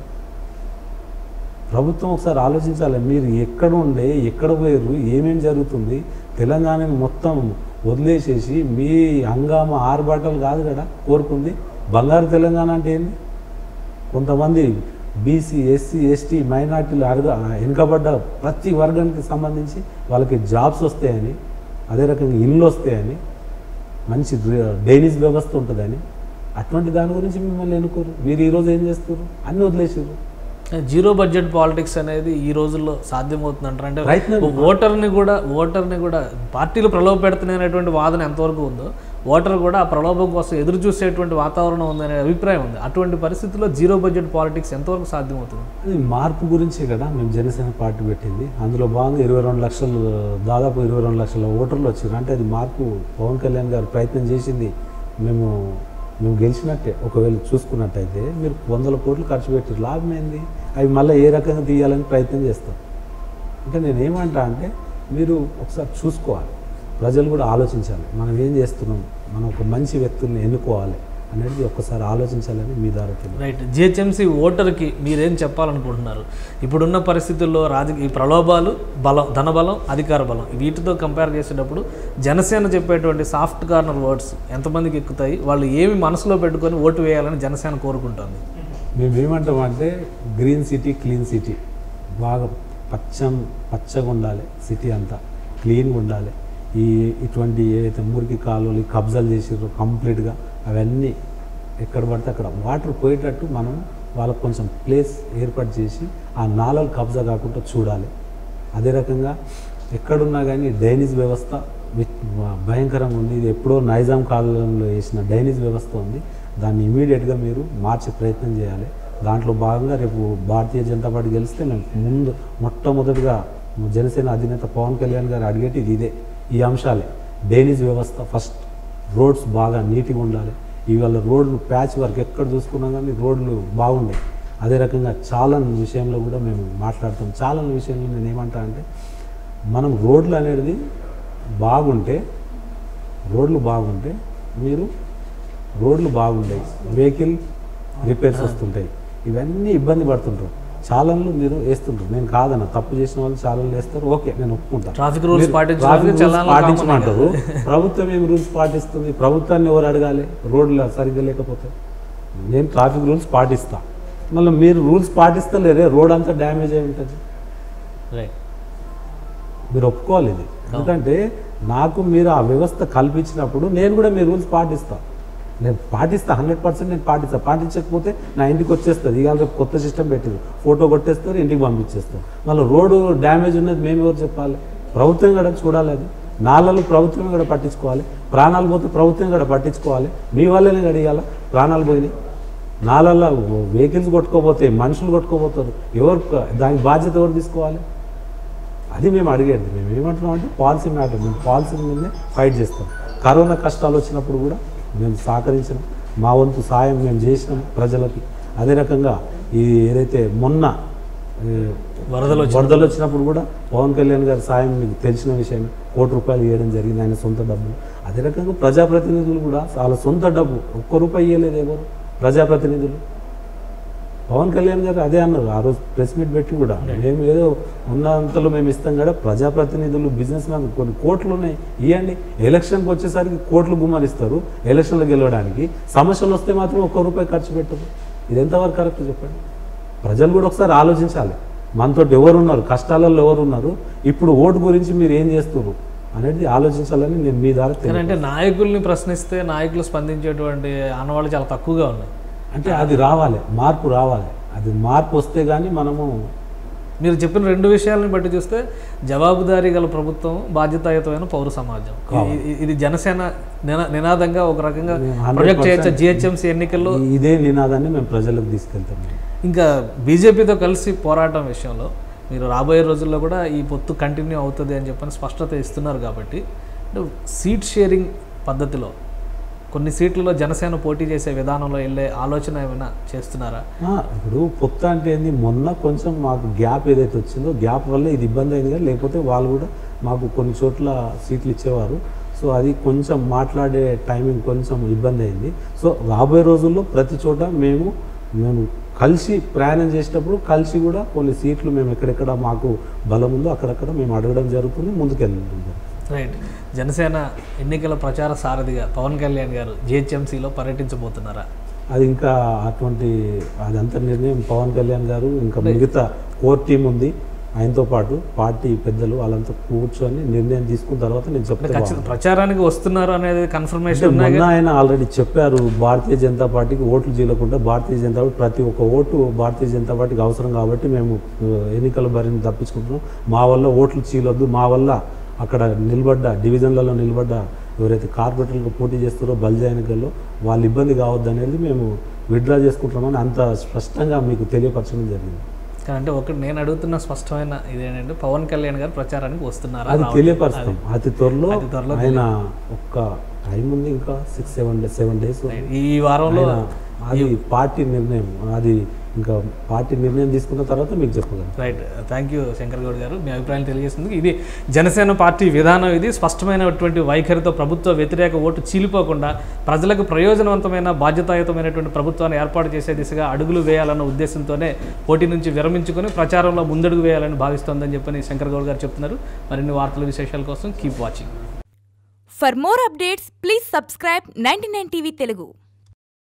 ప్రభుత్వం ఒకసారి ఆలోచించాలి మీరు ఎక్కడ ఉండే ఎక్కడ పోయారు ఏమేం జరుగుతుంది తెలంగాణని మొత్తం వదిలేసేసి మీ హంగామా ఆరుబాటలు కాదు కదా కోరుకుంది బంగారు తెలంగాణ అంటే ఏంది కొంతమంది బీసీ ఎస్సీ ఎస్టీ మైనార్టీలు అరుగు వెనుకబడ్డ ప్రతి వర్గానికి సంబంధించి వాళ్ళకి జాబ్స్ వస్తాయని అదే రకంగా ఇల్లు వస్తాయని మంచి డైనిస్ వ్యవస్థ ఉంటుందని అటువంటి దాని గురించి మిమ్మల్ని ఎన్నుకోరు మీరు ఈరోజు ఏం చేస్తారు అన్నీ వదిలేసారు జీరో బడ్జెట్ పాలిటిక్స్ అనేది ఈ రోజుల్లో సాధ్యమవుతుంది అంటారు అంటే ప్రయత్నం ఓటర్ని కూడా ఓటర్ని కూడా పార్టీలు ప్రలోభ పెడుతున్నాయనేటువంటి వాదన ఎంతవరకు ఉందో ఓటర్ కూడా ఆ ప్రలోభం కోసం ఎదురు చూసేటువంటి వాతావరణం ఉందనే అభిప్రాయం ఉంది అటువంటి పరిస్థితుల్లో జీరో బడ్జెట్ పాలిటిక్స్ ఎంతవరకు సాధ్యమవుతుంది అది మార్పు గురించే కదా మేము జనసేన పార్టీ పెట్టింది అందులో భాగంగా ఇరవై రెండు లక్షలు దాదాపు ఇరవై రెండు లక్షల ఓటర్లు వచ్చారు అంటే అది మార్పు పవన్ కళ్యాణ్ గారు ప్రయత్నం చేసింది మేము మేము గెలిచినట్టే ఒకవేళ చూసుకున్నట్టయితే మీరు వందల కోట్లు ఖర్చు పెట్టారు లాభం ఏంది అవి మళ్ళీ ఏ రకంగా తీయాలని ప్రయత్నం చేస్తాం అంటే నేను ఏమంటా అంటే మీరు ఒకసారి చూసుకోవాలి ప్రజలు కూడా ఆలోచించాలి మనం ఏం చేస్తున్నాం మనం ఒక మంచి వ్యక్తుల్ని ఎన్నుకోవాలి అనేది ఒక్కసారి ఆలోచించాలని మీ ద్వారా తెలియదు రైట్ జిహెచ్ఎంసీ ఓటర్కి మీరేం చెప్పాలనుకుంటున్నారు ఇప్పుడున్న పరిస్థితుల్లో రాజకీయ ఈ ప్రలోభాలు బలం ధనబలం అధికార బలం వీటితో కంపేర్ చేసేటప్పుడు జనసేన చెప్పేటువంటి సాఫ్ట్ కార్నర్ వర్డ్స్ ఎంతమందికి ఎక్కుతాయి వాళ్ళు ఏమి మనసులో పెట్టుకొని ఓటు వేయాలని జనసేన కోరుకుంటుంది మేము ఏమంటామంటే గ్రీన్ సిటీ క్లీన్ సిటీ బాగా పచ్చం పచ్చగా ఉండాలి సిటీ అంతా క్లీన్గా ఉండాలి ఈ ఇటువంటి ఏదైతే మురికి కాలువలు ఈ కబ్జాలు చేసిర్రో కంప్లీట్గా అవన్నీ ఎక్కడ పడితే అక్కడ వాటర్ పోయేటట్టు మనం వాళ్ళకు కొంచెం ప్లేస్ ఏర్పాటు చేసి ఆ నాలలు కబ్జా కాకుండా చూడాలి అదే రకంగా ఎక్కడున్నా కానీ డ్రైనేజ్ వ్యవస్థ వి- భయంకరంగా ఉంది ఇది ఎప్పుడో నైజాం కాలంలో వేసిన డ్రైనేజ్ వ్యవస్థ ఉంది దాన్ని ఇమీడియట్గా మీరు మార్చే ప్రయత్నం చేయాలి దాంట్లో భాగంగా రేపు భారతీయ జనతా పార్టీ గెలిస్తే మేము ముందు మొట్టమొదటిగా జనసేన అధినేత పవన్ కళ్యాణ్ గారు అడిగేది ఇది ఇదే ఈ అంశాలే డ్రైనేజ్ వ్యవస్థ ఫస్ట్ రోడ్స్ బాగా నీట్గా ఉండాలి ఇవాళ రోడ్లు ప్యాచ్ వర్క్ ఎక్కడ చూసుకున్నా కానీ రోడ్లు బాగుండే అదే రకంగా చాలన్ విషయంలో కూడా మేము మాట్లాడతాం చాలన్ విషయంలో నేను ఏమంటా అంటే మనం రోడ్లు అనేది బాగుంటే రోడ్లు బాగుంటే మీరు రోడ్లు బాగుంటాయి వెహికల్ రిపేర్స్ వస్తుంటాయి ఇవన్నీ ఇబ్బంది పడుతుంటారు చాలన్లు మీరు వేస్తుంటారు నేను కాదన్న తప్పు చేసిన వాళ్ళు చాలన్లు వేస్తారు ఓకే నేను ఒప్పుకుంటాను ట్రాఫిక్ రూల్స్ మీరు పాటించడానికి ట్రాఫిక్ రూల్స్ చలాన్లు కామన్ పాటించమంటారు ప్రభుత్వం ఏం రూల్స్ పాటిస్తుంది ప్రభుత్వాన్ని ఎవరు అడగాలి రోడ్లు సరిగ్గా లేకపోతే నేను ట్రాఫిక్ రూల్స్ పాటిస్తా మళ్ళీ మీరు రూల్స్ పాటిస్తలేరే రోడ్ అంతా డ్యామేజ్ అయి ఉంటుంది రైట్ మీరు ఒప్పుకోవాలి ఇది ఎందుకంటే నాకు మీరు ఆ వ్యవస్థ కల్పించినప్పుడు నేను కూడా మీ రూల్స్ పాటిస్తా నేను పాటిస్తా హండ్రెడ్ పర్సెంట్ నేను పాటిస్తా పాటించకపోతే నా ఇంటికి వచ్చేస్తుంది ఇవాళ రేపు కొత్త సిస్టమ్ పెట్టింది ఫోటో కొట్టేస్తారు ఇంటికి పంపించేస్తారు మళ్ళీ రోడ్డు డ్యామేజ్ ఉన్నది మేము ఎవరు చెప్పాలి ప్రభుత్వం కూడా చూడాలి అది నాళ్ళలు ప్రభుత్వం కూడా పట్టించుకోవాలి ప్రాణాలు పోతే ప్రభుత్వం కూడా పట్టించుకోవాలి మీ వల్లనే గడియాల ప్రాణాలు పోయినాయి నాళ్ళల్లో వెహికల్స్ కొట్టుకోపోతే మనుషులు కొట్టుకోపోతారు ఎవరు దానికి బాధ్యత ఎవరు తీసుకోవాలి అది మేము అడిగేది మేము ఏమంటున్నాం అంటే పాలసీ మ్యాటర్ మేము పాలసీ మీదనే ఫైట్ చేస్తాం కరోనా కష్టాలు వచ్చినప్పుడు కూడా మేము సహకరించినాం మా వంతు సాయం మేము చేసినాం ప్రజలకి అదే రకంగా ఈ ఏదైతే మొన్న ఈ వరదలు వచ్చి వరదలు వచ్చినప్పుడు కూడా పవన్ కళ్యాణ్ గారి సాయం మీకు తెలిసిన విషయం కోటి రూపాయలు ఇవ్వడం జరిగింది ఆయన సొంత డబ్బు అదే రకంగా ప్రజాప్రతినిధులు కూడా వాళ్ళ సొంత డబ్బు ఒక్క రూపాయి ఇవ్వలేదు ఎవరు ప్రజాప్రతినిధులు పవన్ కళ్యాణ్ గారు అదే అన్నారు ఆ రోజు ప్రెస్ మీట్ పెట్టి కూడా మేము ఏదో ఉన్నంతలో మేము ఇస్తాం కదా ప్రజాప్రతినిధులు బిజినెస్ మ్యాన్ కొన్ని కోట్లు ఉన్నాయి ఇవ్వండి ఎలక్షన్కి వచ్చేసరికి కోట్లు గుమ్మరిస్తారు ఎలక్షన్లో గెలవడానికి సమస్యలు వస్తే మాత్రం ఒక్క రూపాయి ఖర్చు పెట్టరు ఇది ఎంతవరకు కరెక్ట్ చెప్పండి ప్రజలు కూడా ఒకసారి ఆలోచించాలి మనతో ఎవరు ఉన్నారు కష్టాలలో ఎవరు ఉన్నారు ఇప్పుడు ఓటు గురించి మీరు ఏం చేస్తున్నారు అనేది ఆలోచించాలని నేను మీ ద్వారా తెలియ- కానీ అంటే నాయకుల్ని ప్రశ్నిస్తే నాయకులు స్పందించేటువంటి ఆనవాళ్ళు చాలా తక్కువగా ఉన్నాయి అంటే అది రావాలి మార్పు రావాలి అది మార్పు వస్తే కానీ మనము మీరు చెప్పిన రెండు విషయాలను బట్టి చూస్తే జవాబుదారీ గల ప్రభుత్వం బాధ్యతాయుతమైన పౌర సమాజం ఇది- ఇది- ఇది జనసేన నినా- నినాదంగా ఒక రకంగా మేము 100% ప్రొజెక్ట్ చేయొచ్చు జిహెచ్ఎంసీ ఎన్నికల్లో ఈ- ఇదే నినాదాన్ని మేము ప్రజలకు తీసుకెళ్తాం ఇంకా బీజేపీతో కలిసి పోరాటం విషయంలో మీరు రాబోయే రోజుల్లో కూడా ఈ పొత్తు కంటిన్యూ అవుతుంది అని చెప్పని స్పష్టత ఇస్తున్నారు కాబట్టి అంటే సీట్ షేరింగ్ పద్ధతిలో కొన్ని సీట్లలో జనసేన పోటీ చేసే విధానంలో వెళ్ళే ఆలోచన ఏమైనా చేస్తున్నారా ఆ, ఇప్పుడు పొత్త అంటే ఏంది మొన్న కొంచెం మాకు గ్యాప్ ఏదైతే వచ్చిందో గ్యాప్ వల్ల ఇది ఇబ్బంది అయింది కానీ లేకపోతే వాళ్ళు కూడా మాకు కొన్ని చోట్ల సీట్లు ఇచ్చేవారు సో అది కొంచెం మాట్లాడే టైమింగ్ కొంచెం ఇబ్బంది అయింది సో రాబోయే రోజుల్లో ప్రతి చోట మేము మేము కలిసి ప్రయాణం చేసేటప్పుడు కలిసి కూడా కొన్ని సీట్లు మేము ఎక్కడెక్కడ మాకు బలం ఉందో అక్కడక్కడ మేము అడగడం జరుగుతుంది ముందుకెళ్ళడం రైట్ జనసేన ఎన్నికల ప్రచార సారథిగా పవన్ కళ్యాణ్ గారు జిహెచ్ఎంసీలో పర్యటించబోతున్నారా అది ఇంకా అటువంటి అదంతా నిర్ణయం పవన్ కళ్యాణ్ గారు ఇంకా మిగతా కోర్ టీం ఉంది ఆయనతో పాటు పార్టీ పెద్దలు వాళ్ళంతా కూర్చొని నిర్ణయం తీసుకున్న తర్వాత నేను అంటే చెప్తే ఖచ్చితంగా ప్రచారానికి వస్తున్నారు అనేది అంటే కన్ఫర్మేషన్ ఉన్నాయి మొన్న ఆయన ఆల్రెడీ చెప్పారు భారతీయ జనతా పార్టీకి ఓట్లు చేయకుండా భారతీయ జనతా పార్టీ ప్రతి ఒక్క ఓటు భారతీయ జనతా పార్టీకి అవసరం కాబట్టి మేము ఆ, ఎన్నికల బరిని తప్పించుకుంటున్నాం మా వల్ల ఓట్లు చీలొద్దు మా వల్ల అక్కడ నిలబడ్డ డివిజన్లలో నిలబడ్డ ఎవరైతే కార్పొరేటర్లకు పోటీ చేస్తారో బల్జా ఎన్నికల్లో వాళ్ళు ఇబ్బంది కావద్దు అనేది మేము విత్డ్రా చేసుకుంటున్నామని అంత స్పష్టంగా మీకు తెలియపరచడం జరిగింది కానీ అంటే ఒకటి నేను అడుగుతున్న స్పష్టమైన ఇదేంటంటే పవన్ కళ్యాణ్ గారు ప్రచారానికి వస్తున్నారా అది రావట్లేదా? తెలియపరుస్తాం అతి త్వరలో అతి త్వరలో ఆయన ఒక్క టైం ఉంది ఇంకా six seven days seven days ఈ వారంలో ఆయన అది పార్టీ నిర్ణయం అది ఇంకా పార్టీ నిర్ణయం తీసుకున్న తర్వాత మీకు చెప్పగలను right thank you Shankar Goud గారు మీ అభిప్రాయం తెలియజేసింది ఇది జనసేన పార్టీ విధానం ఇది స్పష్టమైనటువంటి వైఖరితో ప్రభుత్వ వ్యతిరేక ఓటు చీలిపోకుండా ప్రజలకు ప్రయోజనవంతమైన బాధ్యతాయుతమైనటువంటి ప్రభుత్వాన్ని ఏర్పాటు చేసే దిశగా అడుగులు వేయాలన్న ఉద్దేశంతోనే పోటీ నుంచి విరమించుకొని ప్రచారంలో ముందడుగు వేయాలని భావిస్తోందని చెప్పని శంకర్ గౌడ్ గారు చెప్తున్నారు మరిన్ని వార్తల విశేషాల కోసం keep watching For more updates, please subscribe 99 TV Telugu.